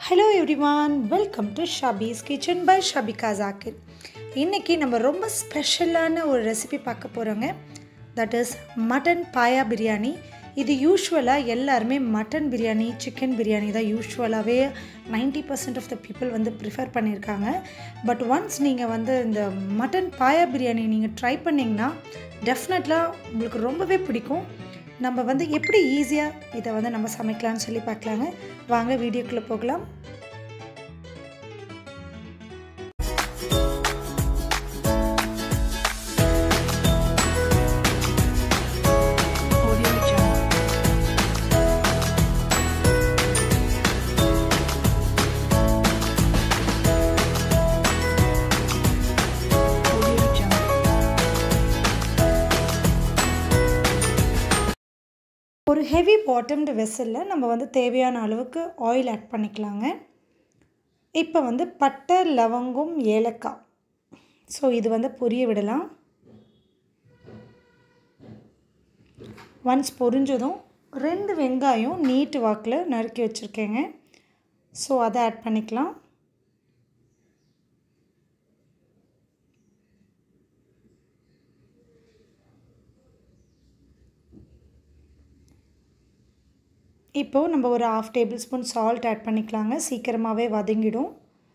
hello everyone welcome to Shabi's kitchen by Shafika Zakir இன்றைக்கி நம்ம ரொம்ப ஸ்பெஷலான ஒரு ரெசிபி பார்க்க போகிறோங்க that is mutton paya biryani இது யூஸ்வலாக எல்லாருமே மட்டன் பிரியாணி சிக்கன் பிரியாணி தான் யூஸ்வலாகவே ninety percent of the people வந்து ப்ரிஃபர் பண்ணியிருக்காங்க பட் ஒன்ஸ் நீங்கள் வந்து இந்த மட்டன் பாயா பிரியாணி நீங்கள் ட்ரை பண்ணிங்கன்னா டெஃபினெட்லாக உங்களுக்கு ரொம்பவே பிடிக்கும் நம்ம வந்து எப்படி ஈஸியாக இதை வந்து நம்ம சமைக்கலாம்னு சொல்லி பார்க்கலாங்க வாங்க வீடியோக்குள்ளே போகலாம் ஒரு ஹெவி பாட்டம்டு வெசலில் நம்ம வந்து தேவையான அளவுக்கு ஆயில் ஆட் பண்ணிக்கலாங்க இப்போ வந்து பட்டை லவங்கம் ஏலக்காய் ஸோ இது வந்து பொரிய விடலாம் ஒன்ஸ் பொரிஞ்சதும் ரெண்டு வெங்காயம் நீட்டு வாக்கில் நறுக்கி வச்சுருக்கேங்க ஸோ அதை ஆட் பண்ணிக்கலாம் இப்போது நம்ம ஒரு half tablespoon salt add பண்ணிக்கலாங்க சீக்கிரமாகவே வதங்கிடும்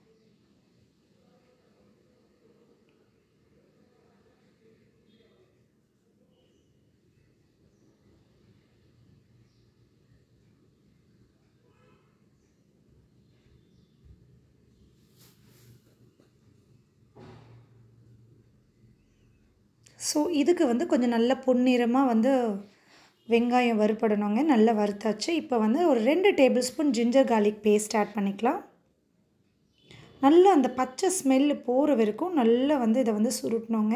ஸோ இதுக்கு வந்து கொஞ்சம் நல்ல பொன்னிறமாக வந்து வெங்காயம் வறுபடணுங்க நல்லா வறுத்தாச்சு இப்போ வந்து ஒரு ரெண்டு tablespoon ginger garlic paste add பண்ணிக்கலாம் நல்லா அந்த பச்சை ஸ்மெல்லு போகிற வரைக்கும் நல்லா வந்து இதை வந்து சுருட்டணுங்க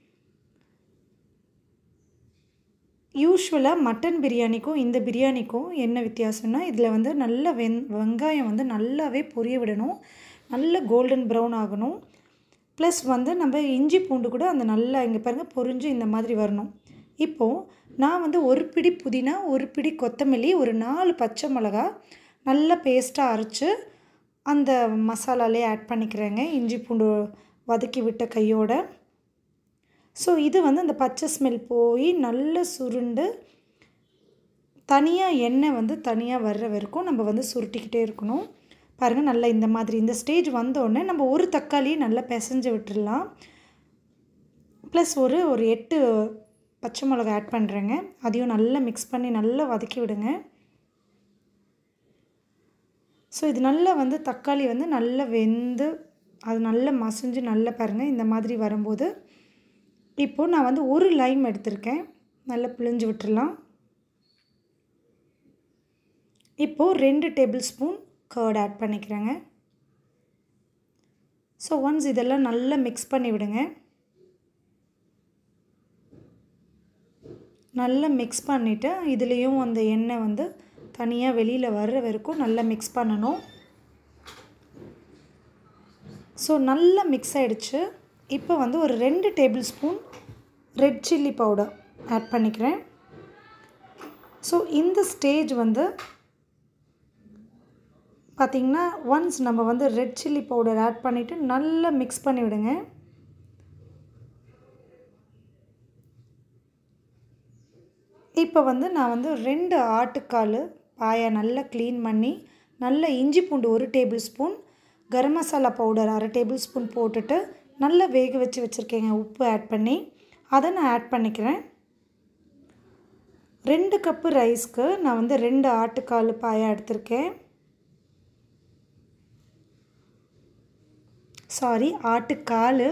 யூஸ்வலாக மட்டன் பிரியாணிக்கும் இந்த பிரியாணிக்கும் என்ன வித்தியாசம்னா இதில் வந்து நல்ல வெங் வெங்காயம் வந்து நல்லாவே பொரிய விடணும் நல்ல கோல்டன் ப்ரௌன் ஆகணும் ப்ளஸ் வந்து நம்ம இஞ்சி பூண்டு கூட அந்த நல்லா இங்கே பாருங்கள் பொரிஞ்சு இந்த மாதிரி வரணும் இப்போது நான் வந்து ஒரு பிடி புதினா ஒரு பிடி கொத்தமல்லி ஒரு நாலு பச்சை மிளகா நல்லா பேஸ்ட்டாக அரைச்சி அந்த மசாலாலே ஆட் பண்ணிக்கிறேங்க இஞ்சி பூண்டு வதக்கி விட்ட கையோட ஸோ இது வந்து அந்த பச்சை ஸ்மெல் போய் நல்ல சுருண்டு தனியாக எண்ணெய் வந்து தனியாக வர்ற வரைக்கும் நம்ம வந்து சுருட்டிக்கிட்டே இருக்கணும் பாருங்கள் நல்லா இந்த மாதிரி இந்த ஸ்டேஜ் வந்தோடனே நம்ம ஒரு தக்காளியை நல்லா பிசைஞ்சு விட்டுடலாம் ப்ளஸ் ஒரு ஒரு எட்டு பச்சை மிளகா ஆட் பண்ணுறேங்க அதையும் நல்லா மிக்ஸ் பண்ணி நல்லா வதக்கி விடுங்க ஸோ இது நல்லா வந்து தக்காளி வந்து நல்லா வெந்து அது நல்லா மசிஞ்சு நல்லா பாருங்கள் இந்த மாதிரி வரும்போது இப்போது நான் வந்து ஒரு லைம் எடுத்திருக்கேன் நல்லா பிழிஞ்சு விட்டுடலாம் இப்போது ரெண்டு டேபிள் ஸ்பூன் கர்ட் ஆட் பண்ணிக்கிறேங்க ஸோ ஒன்ஸ் இதெல்லாம் நல்லா மிக்ஸ் பண்ணி விடுங்க நல்லா மிக்ஸ் பண்ணிவிட்டு இதுலேயும் அந்த எண்ணெய் வந்து தனியாக வெளியில் வர்ற வரைக்கும் நல்லா மிக்ஸ் பண்ணணும் ஸோ நல்லா மிக்ஸ் ஆகிடுச்சு இப்போ வந்து ஒரு ரெண்டு tablespoon red chilli powder add பண்ணிக்கிறேன் ஸோ இந்த ஸ்டேஜ் வந்து பார்த்திங்கன்னா ஒன்ஸ் நம்ம வந்து ரெட் சில்லி பவுடர் ஆட் பண்ணிவிட்டு நல்லா மிக்ஸ் பண்ணி விடுங்க இப்போ வந்து நான் வந்து ரெண்டு ஆட்டுக்கால் பாயை நல்லா க்ளீன் பண்ணி நல்ல இஞ்சி பூண்டு ஒரு tablespoon garam masala powder அரை டேபிள் ஸ்பூன் போட்டுட்டு நல்லா வேக வச்சு வச்சுருக்கேங்க உப்பு ஆட் பண்ணி அதை நான் ஆட் பண்ணிக்கிறேன் ரெண்டு கப்பு ரைஸ்க்கு நான் வந்து ரெண்டு ஆட்டுக்கால் பாயா எடுத்திருக்கேன் சாரி ஆட்டுக்கால்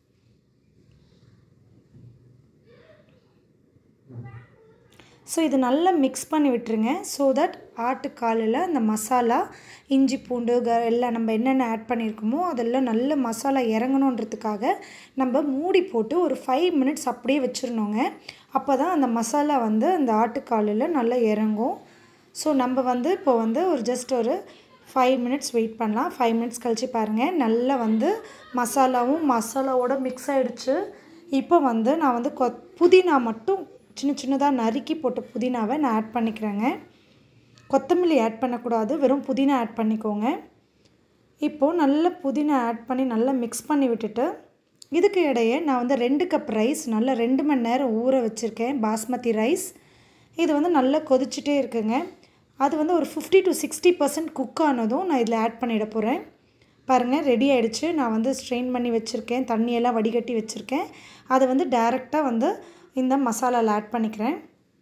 ஸோ இது நல்லா மிக்ஸ் பண்ணி விட்டுருங்க ஸோ தட் ஆட்டுக்காலில் அந்த மசாலா இஞ்சி பூண்டு க எல்லாம் நம்ம என்னென்ன ஆட் பண்ணியிருக்கோமோ அதெல்லாம் நல்ல மசாலா இறங்கணுன்றதுக்காக நம்ம மூடி போட்டு ஒரு ஃபைவ் மினிட்ஸ் அப்படியே வச்சிடணுங்க அப்போ தான் அந்த மசாலா வந்து அந்த ஆட்டுக்காலில் நல்லா இறங்கும் ஸோ நம்ம வந்து இப்போ வந்து ஒரு ஜஸ்ட் ஒரு ஃபைவ் மினிட்ஸ் வெயிட் பண்ணலாம் ஃபைவ் மினிட்ஸ் கழித்து பாருங்கள் நல்லா வந்து மசாலாவும் மசாலாவோட மிக்ஸ் ஆகிடுச்சு இப்போ வந்து நான் வந்து கொ புதினா மட்டும் சின்ன சின்னதாக நறுக்கி போட்ட புதினாவை நான் ஆட் பண்ணிக்கிறேங்க கொத்தமல்லி ஆட் பண்ணக்கூடாது வெறும் புதினா ஆட் பண்ணிக்கோங்க இப்போது நல்ல புதினா ஆட் பண்ணி நல்லா மிக்ஸ் பண்ணி விட்டுட்டு இதுக்கு இடையே நான் வந்து ரெண்டு கப் ரைஸ் நல்லா ரெண்டு மணி நேரம் ஊற வச்சுருக்கேன் பாஸ்மதி ரைஸ் இது வந்து நல்லா கொதிச்சுட்டே இருக்குங்க அது வந்து ஒரு fifty to sixty percent cook ஆனதும் நான் இதில் ஆட் பண்ணிட போகிறேன் பாருங்கள் ரெடி ஆகிடுச்சு நான் வந்து ஸ்ட்ரெயின் பண்ணி வச்சுருக்கேன் தண்ணியெல்லாம் வடிகட்டி வச்சுருக்கேன் அதை வந்து டைரெக்டாக வந்து இந்த மசாலாவில் ஆட் பண்ணிக்கிறேன்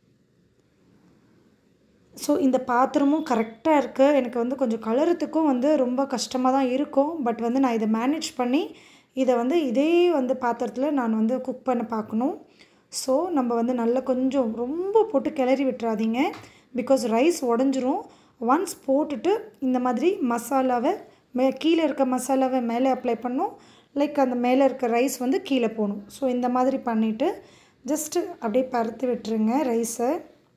ஸோ இந்த பாத்திரமும் கரெக்டாக இருக்குது எனக்கு வந்து கொஞ்சம் கலரத்துக்கும் வந்து ரொம்ப கஷ்டமாக தான் இருக்கும் பட் வந்து நான் இதை மேனேஜ் பண்ணி இதை வந்து இதே வந்து பாத்திரத்தில் நான் வந்து குக் பண்ண பார்க்கணும் ஸோ நம்ம வந்து நல்லா கொஞ்சம் ரொம்ப போட்டு கிளறி விட்டுறாதீங்க பிகாஸ் ரைஸ் உடஞ்சிரும் ஒன்ஸ் போட்டுட்டு இந்த மாதிரி மசாலாவை மே கீழே இருக்க மசாலாவை மேலே அப்ளை பண்ணும் லைக் அந்த மேலே இருக்க ரைஸ் வந்து கீழே போகணும் ஸோ இந்த மாதிரி பண்ணிவிட்டு ஜஸ்ட்டு அப்படியே பருத்து விட்டுருங்க ரைஸை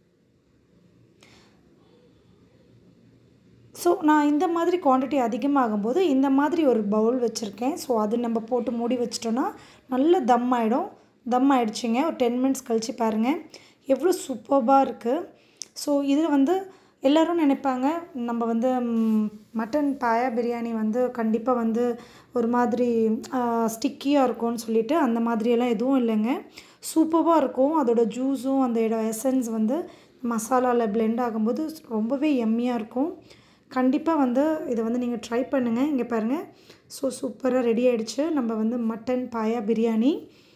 ஸோ நான் இந்த மாதிரி குவான்டிட்டி அதிகமாகும்போது இந்த மாதிரி ஒரு பவுல் வச்சுருக்கேன் ஸோ அது நம்ம போட்டு மூடி வச்சிட்டோன்னா நல்ல தம் ஆகிடும் தம் ஆகிடுச்சிங்க ஒரு டென் மினிட்ஸ் கழித்து பாருங்கள் எவ்வளோ சூப்பர்பாக இருக்குது ஸோ இதில் வந்து எல்லோரும் நினைப்பாங்க நம்ம வந்து மட்டன் பாயா பிரியாணி வந்து கண்டிப்பாக வந்து ஒரு மாதிரி ஸ்டிக்கியாக இருக்கும்னு சொல்லிட்டு அந்த மாதிரியெல்லாம் எதுவும் இல்லைங்க சூப்பராக இருக்கும் அதோட ஜூஸும் அந்த எசன்ஸ் வந்து மசாலாவில் பிளெண்ட் ஆகும்போது ரொம்பவே எம்மியாக இருக்கும் கண்டிப்பாக வந்து இதை வந்து நீங்கள் ட்ரை பண்ணுங்கள் இங்கே பாருங்கள் ஸோ சூப்பராக ரெடி ஆகிடுச்சு நம்ம வந்து மட்டன் பாயா பிரியாணி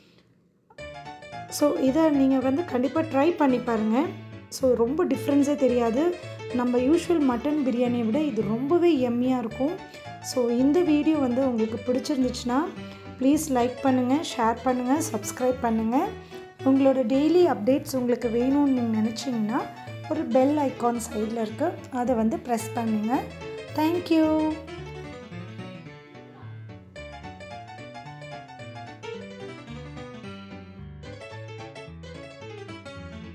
ஸோ இதை நீங்கள் வந்து கண்டிப்பாக ட்ரை பண்ணி பாருங்கள் ஸோ ரொம்ப டிஃப்ரென்ஸே தெரியாது நம்ம யூஷுவல் மட்டன் பிரியாணியை விட இது ரொம்பவே எம்மியாக இருக்கும் ஸோ இந்த வீடியோ வந்து உங்களுக்கு பிடிச்சிருந்துச்சுன்னா ப்ளீஸ் லைக் பண்ணுங்கள் ஷேர் பண்ணுங்கள் சப்ஸ்கிரைப் பண்ணுங்கள் உங்களோட டெய்லி அப்டேட்ஸ் உங்களுக்கு வேணும்னு நீங்கள் நினச்சிங்கன்னா ஒரு பெல் ஐக்கான் சைடில் இருக்குது அதை வந்து ப்ரெஸ் பண்ணுங்கள் தேங்க்யூ